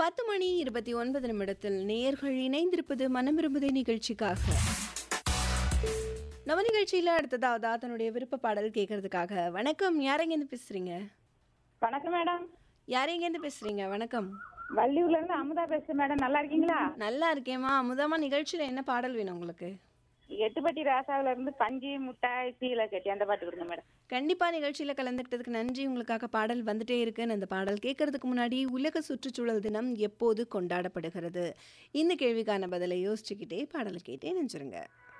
பத்து மணி இருபத்தி ஒன்பது நிமிடத்தில் நேர்கள் இணைந்திருப்பது மனம் விரும்புதே நிகழ்ச்சிக்காக நம்ம நிகழ்ச்சியில் அடுத்ததாவதா தன்னுடைய விருப்ப பாடல் கேட்கறதுக்காக வணக்கம் யாரெங்கேருந்து பேசுறீங்க வணக்கம் மேடம் யாரெங்கேருந்து பேசுறீங்க வணக்கம் வள்ளியூர்ல இருந்து அமுதா பேசுறேன் மேடம் நல்லா இருக்கீங்களா நல்லா இருக்கேம்மா அமுதமா நிகழ்ச்சியில் என்ன பாடல் வேணும் உங்களுக்கு எட்டுப்பட்டி ராசாவில இருந்து பஞ்சு முட்டாய் சீலை கட்டி அந்த பாட்டு கொடுங்க மேடம் கண்டிப்பா நிகழ்ச்சியில கலந்துக்கிட்டதுக்கு நன்றி உங்களுக்காக பாடல் வந்துட்டே இருக்குன்னு அந்த பாடல் கேட்கறதுக்கு முன்னாடி உலக சுற்றுச்சூழல் தினம் எப்போது கொண்டாடப்படுகிறது இந்த கேள்விக்கான பதிலை யோசிச்சுக்கிட்டே பாடல் கேட்டே நினைச்சிருங்க